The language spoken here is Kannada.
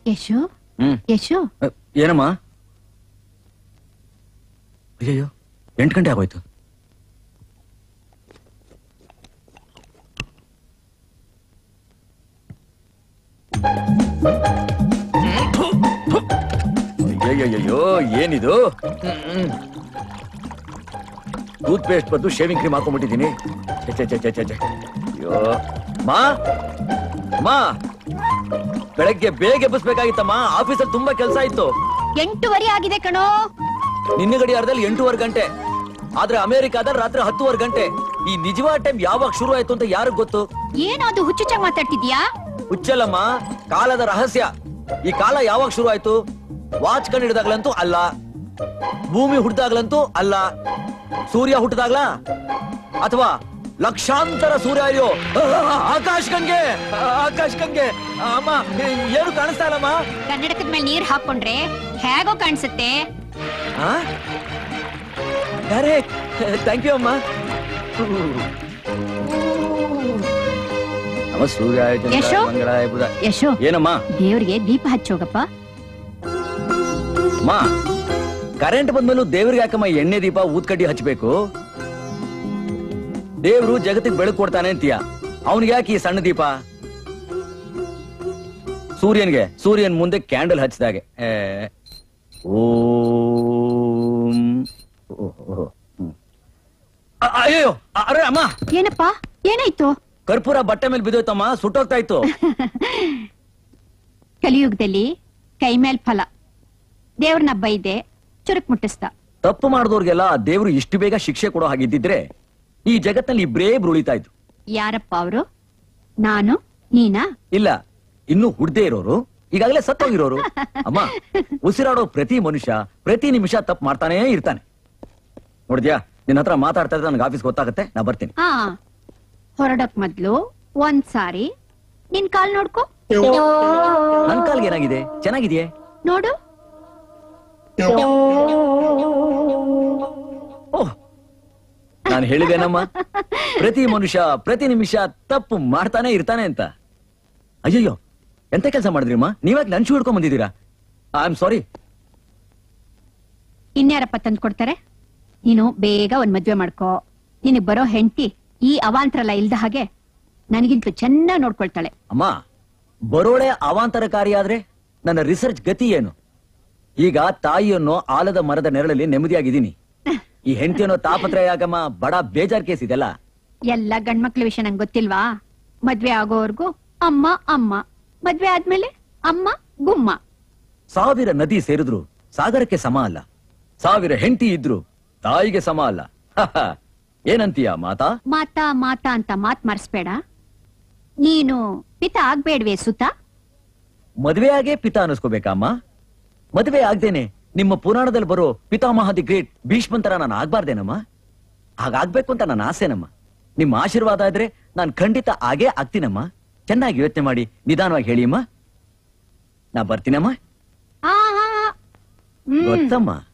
ಯಶು ಹ್ಮ್ ಯಶು ಅ, ಏನಮ್ಮ ಅಯ್ಯಯ್ಯೋ ಎಂಟು ಗಂಟೆ ಆಗೋಯ್ತು ಅಯ್ಯಯ್ಯಯ್ಯೋ ಏನಿದು ಟೂತ್ ಪೇಸ್ಟ್ ಬದ್ದು ಶೇವಿಂಗ್ ಕ್ರೀಮ್ ಹಾಕೊಂಡ್ಬಿಟ್ಟಿದ್ದೀನಿ ಛೆ, ಛೆ, ಛೆ, ಛೆ, ಛೆ, ಛೆ. ಅಯ್ಯೋ ಮಾ ಮಾ ಬೆಳಗ್ಗೆ ಬೇಗ ಎಬ್ಬಿಸ್ಬೇಕಾಗಿತ್ತಮ್ಮ ಆಫೀಸಲ್ಲಿ ತುಂಬಾ ಕೆಲಸ ಇತ್ತು ಎಂಟುವರೆ ಆಗಿದೆ ಕಣೋ ನಿನ್ನ ಗಡಿಯಾರದಲ್ಲಿ ಎಂಟೂವರೆ ಗಂಟೆ ಆದ್ರೆ ಅಮೆರಿಕಾದಲ್ಲಿ ರಾತ್ರಿ ಹತ್ತುವರೆ ಗಂಟೆ ಈ ನಿಜವಾದ ಟೈಮ್ ಯಾವಾಗ ಶುರು ಆಯ್ತು ಅಂತ ಯಾರಿಗ್ ಗೊತ್ತು ಏನೋ ಅದು ಹುಚ್ಚುಚ್ಚಾಗಿ ಮಾತಾಡ್ತಿದ್ಯಾ ಹುಚ್ಚಲ್ಲಮ್ಮ ಕಾಲದ ರಹಸ್ಯ ಈ ಕಾಲ ಯಾವಾಗ ಶುರು ಆಯ್ತು ವಾಚ್ ಕಂಡು ಹಿಡಿದಾಗ್ಲಂತೂ ಅಲ್ಲ ಭೂಮಿ ಹುಟ್ಟಿದಾಗ್ಲಂತೂ ಅಲ್ಲ ಸೂರ್ಯ ಹುಟ್ಟಿದಾಗ್ಲ ಅಥವಾ ಲಕ್ಷಾಂತರ ಸೂರ್ಯ ಇದೆಯೋ ಆಕಾಶ್ ಗಂಗೆ ಆಕಾಶ್ ಗಂಗೆ ಅಮ್ಮ ಏನು ಕಾಣಿಸ್ತಾ ಇಲ್ಲಮ್ಮ ಕನ್ನಡಕದ ಮೇಲೆ ನೀರ್ ಹಾಕೊಂಡ್ರೆ ಹೇಗೋ ಕಾಣಿಸುತ್ತೆ ಕರೆಕ್ಟ್ ಥ್ಯಾಂಕ್ ಯು ಅಮ್ಮ ಅಮ್ಮ ಸೂರ್ಯ ಚಂದ್ರ, ಯಶು? ಮಂಗಳ ಬುಧ ಯಶು ಏನಮ್ಮ ದೇವ್ರಿಗೆ ದೀಪ ಹಚ್ಚೋಗಪ್ಪ ಅಮ್ಮ ಕರೆಂಟ್ ಬಂದ್ಮೇಲೂ ದೇವ್ರಿಗೆ ಯಾಕಮ್ಮ ಎಣ್ಣೆ ದೀಪ ಊದ್ಕಡ್ಡಿ ಹಚ್ಬೇಕು ದೇವ್ರು ಜಗತ್ತಿಗೆ ಬೆಳಕು ಕೊಡ್ತಾನೆ ಅಂತೀಯ ಅವನಿಗೆ ಯಾಕೆ ಈ ಸಣ್ಣ ದೀಪ ಸೂರ್ಯನ್ಗೆ ಸೂರ್ಯನ್ ಮುಂದೆ ಕ್ಯಾಂಡಲ್ ಹಚ್ಚಿದಾಗೆ ಏ, ಓಂ ಓ, ಓ, ಹ್ಮ್. ಅ- ಅಯ್ಯೋ ಅರೆ ಅಮ್ಮ ಏನಪ್ಪ ಏನಾಯ್ತು ಕರ್ಪೂರ ಬಟ್ಟೆ ಮೇಲೆ ಬಿದ್ದೋಯ್ತಮ್ಮ ಸುಟ್ಟೋಗ್ತಾ ಇತ್ತು ಕಲಿಯುಗದಲ್ಲಿ ಕೈ ಮೇಲ್ ಫಲ ದೇವ್ರನ್ನ ಬೈದೆ ಚುರುಕ್ ಮುಟ್ಟಿಸ್ದ ತಪ್ಪು ಮಾಡಿದವ್ರಿಗೆಲ್ಲ ಆ ದೇವ್ರು ಇಷ್ಟು ಬೇಗ ಶಿಕ್ಷೆ ಕೊಡೋ ಹಾಗಿದ್ದಿದ್ರೆ ಈ ಜಗತ್ತಿನಲ್ಲಿ ಇಬ್ರೇ ಇಬ್ರು ಉಳಿತಾ ಇದ್ರು ಯಾರಪ್ಪ ಅವರು ನಾನು ನೀನಾ ಇಲ್ಲ ಇನ್ನು ಹುಡ್ದೇ ಇರೋರು ಈಗಾಗಲೇ ಸತ್ತೋಗಿರೋರು ಅಮ್ಮ ಉಸಿರಾಡೋ ಪ್ರತಿ ಮನುಷ್ಯ ಪ್ರತಿ ನಿಮಿಷ ತಪ್ಪು ಮಾಡ್ತಾನೇ ಇರ್ತಾನೆ ನೋಡಿದ್ಯಾ ನಿನ್ನ ಹತ್ರ ಮಾತಾಡ್ತಾ ಇದ್ರೆ ನನಗೆ ಆಫೀಸ್ ಗೊತ್ತಾಗುತ್ತೆ ನಾ ಬರ್ತೀನಿ ಹಾ ಹೊರಡಕ್ ಮೊದ್ಲು ಒಂದ್ ಸಾರಿ ನಿನ್ ಕಾಲ್ ನೋಡ್ಕೊ ನನ್ ಕಾಲ್ಗೆ ಏನಾಗಿದೆ ಚೆನ್ನಾಗಿದೆಯೇ ನೋಡು ಓಹ್ ನಾನು ಹೇಳಿದೇನಮ್ಮ ಪ್ರತಿ ಮನುಷ್ಯ ಪ್ರತಿ ನಿಮಿಷ ತಪ್ಪು ಮಾಡ್ತಾನೆ ಇರ್ತಾನೆ ಅಂತ ಅಯ್ಯಯ್ಯೋ ಎಂತ ಕೆಲಸ ಮಾಡಿದ್ರಿ ಅಮ್ಮ ನೀವ್ಯಾಕೆ ಲಂಚ್ ಹಿಡ್ಕೊಂಡ್ ಬಂದಿದ್ದೀರಾ ಐ ಆಮ್ ಸಾರಿ ಇನ್ಯಾರಪ್ಪ ತಂದ್ ಕೊಡ್ತಾರೆ ನೀನು ಬೇಗ ಒಂದ್ ಮದ್ವೆ ಮಾಡ್ಕೋ ನಿನಗ್ ಬರೋ ಹೆಂಡತಿ ಈ ಅವಾಂತರಲ್ಲ ಇಲ್ದ ಹಾಗೆ ನನಗಿಂತೂ ಚೆನ್ನಾಗ್ ನೋಡ್ಕೊಳ್ತಾಳೆ ಅಮ್ಮ ಬರೋಳೆ ಅವಾಂತರಕಾರಿ ಆದ್ರೆ ನನ್ನ ರಿಸರ್ಚ್ ಗತಿ ಏನು ಈಗ ತಾಯಿಯನ್ನು ಆಲದ ಮರದ ನೆರಳಲ್ಲಿ ನೆಮ್ಮದಿಯಾಗಿದ್ದೀನಿ ಈ ಹೆಂಡತಿ ಅನ್ನೋ ತಾಪತ್ರಯ ಯಾಕಮ್ಮ ಬಡ ಬೇಜಾರ್ ಕೇಸ್ ಇದೆಲ್ಲ ಎಲ್ಲ ಗಂಡ್ಮಕ್ಳ ವಿಷಯ ನಂಗೆ ಗೊತ್ತಿಲ್ವಾ ಮದ್ವೆ ಆಗೋವರ್ಗು ಅಮ್ಮ ಅಮ್ಮ ಮದ್ವೆ ಆದ್ಮೇಲೆ ಅಮ್ಮ ಗುಮ್ಮ ಸಾವಿರ ನದಿ ಸೇರಿದ್ರು ಸಾಗರಕ್ಕೆ ಸಮ ಅಲ್ಲ ಸಾವಿರ ಹೆಂಡತಿ ಇದ್ರು ತಾಯಿಗೆ ಸಮ ಅಲ್ಲ ಹಹ. ಏನಂತೀಯ ಮಾತಾ ಮಾತಾ ಮಾತಾ ಅಂತ ಮಾತ್ ಮರ್ಸ್ಬೇಡ ನೀನು ಪಿತ ಆಗ್ಬೇಡ್ವೆ ಸುತ ಮದುವೆ ಆಗೇ ಪಿತ ಅನ್ನಿಸ್ಕೋಬೇಕಮ್ಮ ಮದುವೆ ಆಗ್ದೇನೆ ನಿಮ್ಮ ಪುರಾಣದಲ್ಲಿ ಬರೋ ಪಿತಾಮಹ ದಿ ಗ್ರೇಟ್ ಭೀಷ್ಮಂತರ ನಾನು ಆಗ್ಬಾರ್ದೇನಮ್ಮ ಹಾಗಾಗ್ಬೇಕು ಅಂತ ನನ್ನ ಆಸೆನಮ್ಮ ನಿಮ್ಮ ಆಶೀರ್ವಾದ ಇದ್ರೆ ನಾನು ಖಂಡಿತ ಆಗೇ ಆಗ್ತೀನಮ್ಮ ಚೆನ್ನಾಗಿ ಯೋಚನೆ ಮಾಡಿ ನಿಧಾನವಾಗಿ ಹೇಳಿಯಮ್ಮ ನಾ ಬರ್ತೀನಮ್ಮ ಆ, ಆ, ಆ. ಹ್ಮ್. ಗೊತ್ತಮ್ಮ